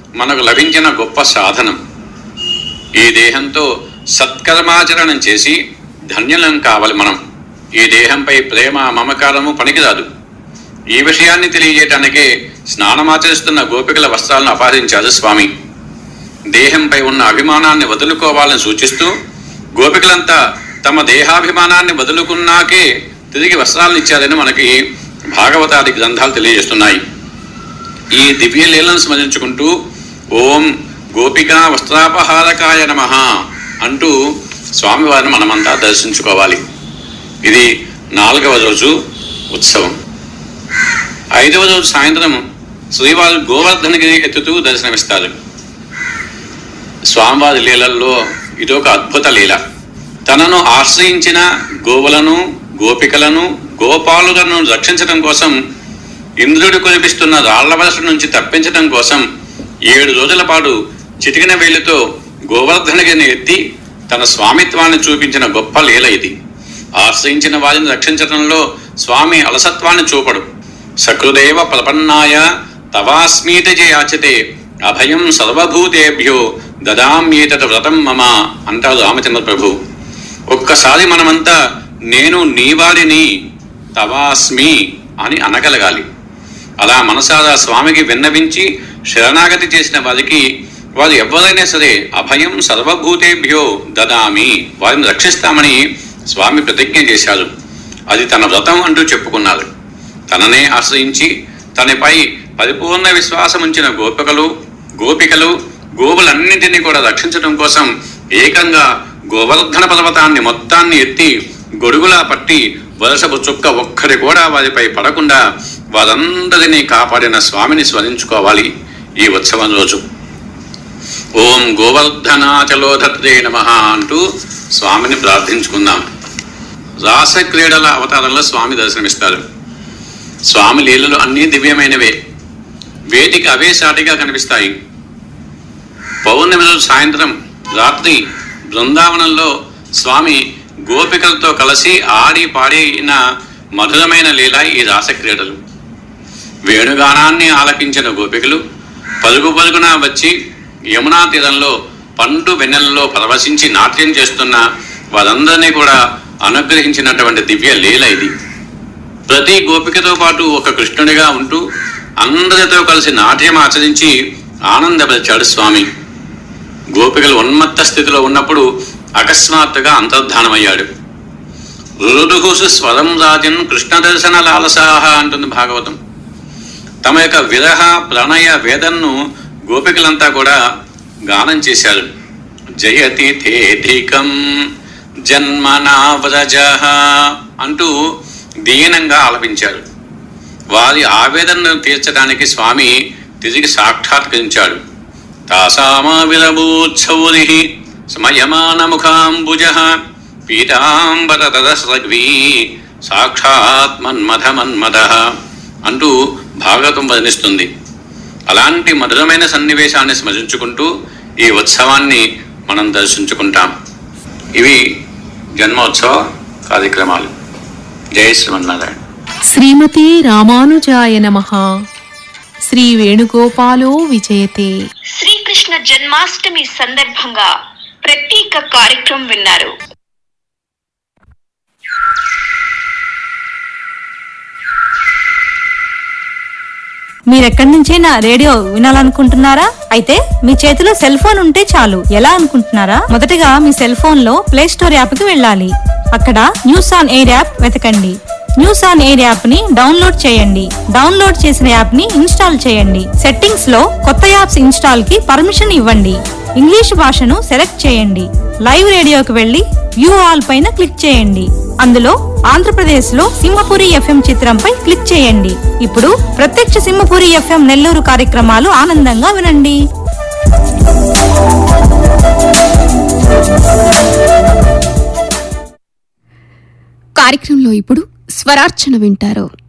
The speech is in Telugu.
మనకు లభించిన గొప్ప సాధనం ఈ దేహంతో సత్కర్మాచరణం చేసి ధన్యులం కావాలి మనం ఈ దేహంపై ప్రేమ మమకారము పనికిరాదు ఈ విషయాన్ని తెలియజేయటానికే స్నానమాచరిస్తున్న గోపికల వస్త్రాలను అపహరించారు స్వామి దేహంపై ఉన్న అభిమానాన్ని వదులుకోవాలని సూచిస్తూ గోపికలంతా తమ దేహాభిమానాన్ని వదులుకున్నాకే తిరిగి వస్త్రాలను ఇచ్చారని మనకి భాగవతాది గ్రంథాలు తెలియజేస్తున్నాయి ఈ దివ్య లీలను స్మరించుకుంటూ ఓం గోపికా వస్త్రాపహారకాయ నమ అంటూ స్వామివారిని మనమంతా దర్శించుకోవాలి ఇది నాలుగవ రోజు ఉత్సవం ఐదవ రోజు సాయంత్రం శ్రీవారు గోవర్ధనగిరి ఎత్తుతూ దర్శనమిస్తారు స్వామివారి లీలల్లో ఇదొక అద్భుత లీల తనను ఆశ్రయించిన గోవులను గోపికలను గోపాలులను రక్షించడం కోసం ఇంద్రుడు కురిపిస్తున్న రాళ్ల వలస నుంచి తప్పించడం కోసం ఏడు రోజుల పాటు చిటికిన వేలితో గోవర్ధనగిరిని ఎత్తి తన స్వామిత్వాన్ని చూపించిన గొప్ప లీల ఇది ఆశ్రయించిన వారిని రక్షించడంలో స్వామి అలసత్వాన్ని చూపడు సకృదేవ ప్రపన్నాయ తవాస్మీతి యాచతే అభయం సర్వభూతేభ్యో దదామ్యేతట వ్రతం మమ అంటారు రామచంద్ర ప్రభు ఒక్కసారి మనమంతా నేను నీవాడిని తవాస్మి అని అనగలగాలి అలా మనసారా స్వామికి విన్నవించి శరణాగతి చేసిన వారికి వారు ఎవరైనా సరే అభయం సర్వభూతేభ్యో దదామి వారిని రక్షిస్తామని స్వామి ప్రతిజ్ఞ చేశారు అది తన వ్రతం అంటూ చెప్పుకున్నారు తననే ఆశ్రయించి తనపై పరిపూర్ణ విశ్వాసం ఉంచిన గోపికలు గోపికలు గోవులన్నింటినీ కూడా రక్షించడం కోసం ఏకంగా గోవర్ధన పర్వతాన్ని మొత్తాన్ని ఎత్తి గొడుగులా పట్టి వలసపు చుక్క ఒక్కడి కూడా వారిపై పడకుండా వారందరినీ కాపాడిన స్వామిని స్మరించుకోవాలి ఈ ఉత్సవం రోజు ఓం గోవర్ధనాచలోధత్రే నమ అంటూ స్వామిని ప్రార్థించుకుందాం రాస క్రీడల అవతారంలో స్వామి దర్శనమిస్తారు స్వామి లీలలు అన్నీ దివ్యమైనవే వేటికి అవే సాటిగా కనిపిస్తాయి పౌర్ణమి రోజు సాయంత్రం రాత్రి బృందావనంలో స్వామి గోపికలతో కలిసి ఆడి పాడిన మధురమైన లీల ఈ రాసక్రీడలు వేణుగానాన్ని ఆలకించిన గోపికలు పలుగు పలుగున వచ్చి యమునా తీరంలో పండు వెన్నెలలో పరవశించి నాట్యం చేస్తున్న వారందరినీ కూడా అనుగ్రహించినటువంటి దివ్య లీల ఇది ప్రతి గోపికతో పాటు ఒక కృష్ణుడిగా ఉంటూ అందరితో కలిసి నాట్యం ఆచరించి ఆనందపరిచాడు స్వామి గోపికలు ఉన్మత్త స్థితిలో ఉన్నప్పుడు అకస్మాత్తుగా అంతర్ధానమయ్యాడు రురుడుహుసు స్వరం రాజన్ కృష్ణ దర్శన లాలసాహ అంటుంది భాగవతం తమ యొక్క విరహ ప్రణయ వేదన్ను గోపికలంతా కూడా గానం చేశారు జయతి తేధికం జన్మనా వ్రజ అంటూ దీనంగా ఆలపించారు వారి ఆవేదనను తీర్చడానికి స్వామి తిరిగి సాక్షాత్కరించాడు తాసామావిరభూత్సౌరి స్మయమానముఖాంబుజ పీతాంబర తదస్రగ్వీ సాక్షాత్ మన్మథ మన్మథ అంటూ భాగవతం వర్ణిస్తుంది అలాంటి మధురమైన సన్నివేశాన్ని స్మరించుకుంటూ ఈ ఉత్సవాన్ని మనం దర్శించుకుంటాం ఇవి జన్మోత్సవ కార్యక్రమాలు జై శ్రీమన్నారాయణ శ్రీమతి రామానుజాయ నమః శ్రీ వేణుగోపాలో విజయతే శ్రీకృష్ణ జన్మాష్టమి సందర్భంగా ప్రత్యేక కార్యక్రమం విన్నారు మీరెక్కడి నుంచైనా రేడియో వినాలనుకుంటున్నారా అయితే మీ చేతిలో సెల్ ఫోన్ ఉంటే చాలు ఎలా అనుకుంటున్నారా మొదటగా మీ సెల్ ఫోన్ లో ప్లే స్టోర్ యాప్ కి వెళ్ళాలి అక్కడ న్యూస్ ఆన్ ఎయిర్ యాప్ వెతకండి న్యూస్ ఆన్ ఎయిర్ యాప్ ని డౌన్లోడ్ చేయండి డౌన్లోడ్ చేసిన యాప్ ని ఇన్స్టాల్ చేయండి సెట్టింగ్స్ లో కొత్త యాప్స్ ఇన్స్టాల్ కి పర్మిషన్ ఇవ్వండి ఇంగ్లీష్ భాషను సెలెక్ట్ చేయండి లైవ్ రేడియోకి వెళ్లి వ్యూ ఆల్ పైన క్లిక్ చేయండి అందులో ఆంధ్రప్రదేశ్ లో సింహపురి ఎఫ్ఎం చిత్రంపై క్లిక్ చేయండి ఇప్పుడు ప్రత్యక్ష సింహపురి ఎఫ్ఎం నెల్లూరు కార్యక్రమాలు ఆనందంగా వినండి కార్యక్రమంలో ఇప్పుడు స్వరార్చన వింటారు